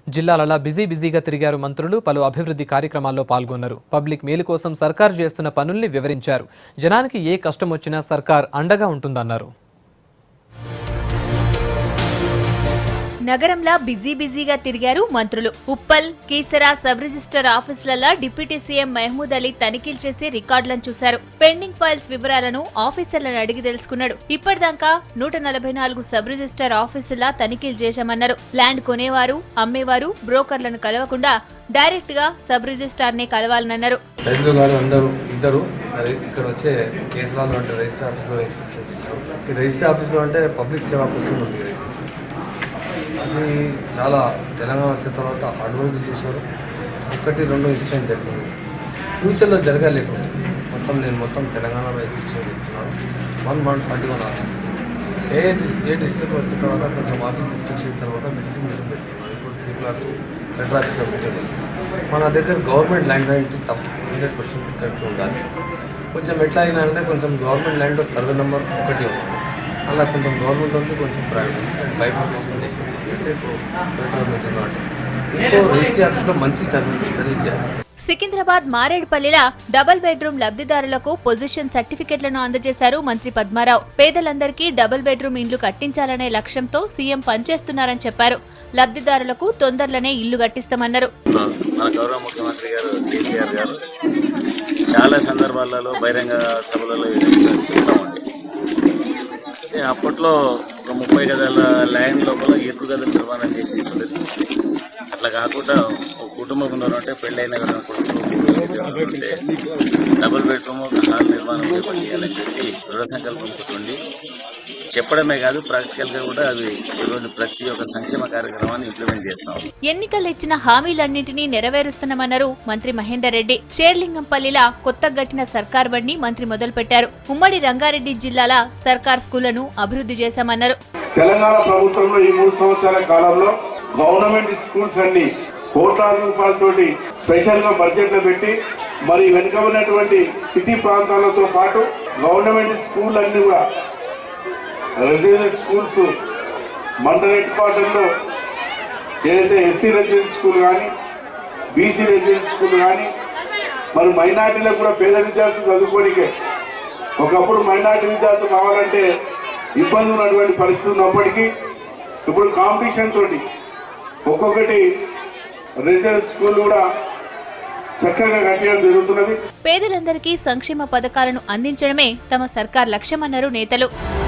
జిల్లాలలో బిజీ బిజీగా తిరిగారు మంత్రులు పలు అభివృద్ధి కార్యక్రమాల్లో పాల్గొన్నారు పబ్లిక్ మేలు కోసం సర్కార్ చేస్తున్న పనుల్ని వివరించారు జనానికి ఏ కష్టం వచ్చినా సర్కార్ అండగా ఉంటుందన్నారు నగరంలో బిజీ బిజీగా తిరిగారు మంత్రులు ఉప్పల్ కీసరా సబ్ రిజిస్టర్ ఆఫీసులలో డిప్యూటీ సీఎం మహమూద్ అలీ తనిఖీలు చేసి రికార్డులను చూశారు పెండింగ్ ఫైల్స్ వివరాలను ఆఫీసర్లను అడిగి తెలుసుకున్నాడు ఇప్పటిదాకా నూట నలభై నాలుగు సబ్ రిజిస్టర్ ఆఫీసులా తనిఖీలు చేశామన్నారు ల్యాండ్ కొనేవారు అమ్మేవారు బ్రోకర్లను కలవకుండా డైరెక్ట్ గా సబ్ రిజిస్టార్ నే కలవాలన్నారు సైదులు గారు అందరూ ఇద్దరు మరి ఇక్కడ వచ్చే కేసులలో అంటే రిజిస్టర్ ఆఫీస్లో ఇన్స్పెక్షన్ చేశారు ఈ రిజిస్టర్ ఆఫీస్లో అంటే పబ్లిక్ సేవా కోసం ఉంది ఈ రిజిస్ట్రేషన్ అది చాలా తెలంగాణ వచ్చిన తర్వాత హార్డ్ వర్క్ చేశారు ఒకటి రెండు ఇన్సిడెంట్ జరిగింది ఫ్యూచర్లో జరగలేకుండా మొత్తం నేను మొత్తం తెలంగాణలో ఇన్స్పెక్షన్ చేస్తున్నాను one one forty one office A dis A district వచ్చిన తర్వాత కొంచెం ఆఫీస్ ఇన్స్పెక్షన్ తర్వాత డిస్ట్రిక్ట్ మీటింగ్ పెడుతున్నాను ఇప్పుడు త్రీ క్లాక్ హెడ్ ఆఫీస్లో మీటింగ్ ఉంది. మన దగ్గర గవర్నమెంట్ ల్యాండ్ రైట్ తప్పు హండ్రెడ్ పర్సెంట్ కరెక్ట్ ఉండాలి కొంచెం ఎట్లా అయినా అంటే కొంచెం గవర్నమెంట్ ల్యాండ్లో సర్వే నెంబర్ ఒకటి ఉంది అలా కొంచెం గవర్నమెంట్ ఉంది కొంచెం ప్రైవేట్ ఉంది బైఫర్కేషన్ చేసింది అంటే ఇప్పుడు కలెక్టర్ మీటింగ్లో అంటే ఇంకో రిజిస్ట్రీ ఆఫీస్లో మంచి సర్వీస్ సర్వీస్ చేస్తారు సికింద్రాబాద్ మారేడుపల్లిలా డబుల్ బెడ్రూమ్ లబ్ధిదారులకు పొజిషన్ సర్టిఫికెట్లను అందజేశారు మంత్రి పద్మారావు పేదలందరికీ డబుల్ బెడ్రూమ్ ఇండ్లు కట్టించాలనే లక్ష్యంతో సీఎం పనిచేస్తున్నారని చెప్పారు లబ్ధిదారులకు తొందరలోనే ఇల్లు కట్టిస్తామన్నారు మన గౌరవ ముఖ్యమంత్రి గారు కేసీఆర్ గారు చాలా సందర్భాలలో బహిరంగ సభలలో ఈ విధంగా చెప్తామండి ఏ అప్పట్లో ఒక ముప్పై గదాల ల్యాండ్ లోపల ఎరుకు గదులు నిర్మాణం చేసి ఇస్తుండేది అట్లా కాకుండా ఒక కుటుంబం ఉన్నారంటే పెళ్ళైన కదా కొడుకులు కూతురు ఉంటే డబుల్ బెడ్రూమ్ ఒక హాల్ నిర్మాణం చేయాలని చెప్పి దృఢ సంకల్పంతో ఉండి చెప్పడమే కాదు ప్రాక్టికల్ గా కూడా అది ఈరోజు ప్రతి ఒక్క సంక్షేమ కార్యక్రమాన్ని ఇంప్లిమెంట్ చేస్తాం ఎన్నికలు ఇచ్చిన హామీలన్నింటినీ నెరవేరుస్తున్నామన్నారు మంత్రి మహేందర్ రెడ్డి షేర్లింగంపల్లిలా కొత్త గట్టిన సర్కార్ బండి మంత్రి మొదలుపెట్టారు ఉమ్మడి రంగారెడ్డి జిల్లాల సర్కార్ స్కూళ్లను అభివృద్ధి చేశామన్నారు తెలంగాణ ప్రభుత్వంలో ఈ మూడు సంవత్సరాల కాలంలో గవర్నమెంట్ స్కూల్స్ అన్ని కోట్లాది రూపాయలతోటి స్పెషల్ గా బడ్జెట్ లో పెట్టి మరి వెనుకబడినటువంటి సిటీ ప్రాంతాలతో పాటు గవర్నమెంట్ స్కూల్ అన్ని కూడా రెసిడెన్షియల్ స్కూల్స్ మండల హెడ్ క్వార్టర్లో ఏదైతే ఎస్సీ రెసిడెన్షియల్ స్కూల్ కానీ బీసీ రెసిడెన్షియల్ స్కూల్ కానీ మరి మైనార్టీలకు కూడా పేద విద్యార్థులు చదువుకోనికే ఒకప్పుడు మైనార్టీ విద్యార్థులు కావాలంటే ఇబ్బంది ఉన్నటువంటి పరిస్థితి ఉన్నప్పటికీ ఇప్పుడు కాంపిటీషన్ తోటి ఒక్కొక్కటి రెసిడెన్స్ స్కూల్ కూడా చక్కగా కట్టడం జరుగుతున్నది పేదలందరికీ సంక్షేమ పథకాలను అందించడమే తమ సర్కార్ లక్ష్యమన్నారు నేతలు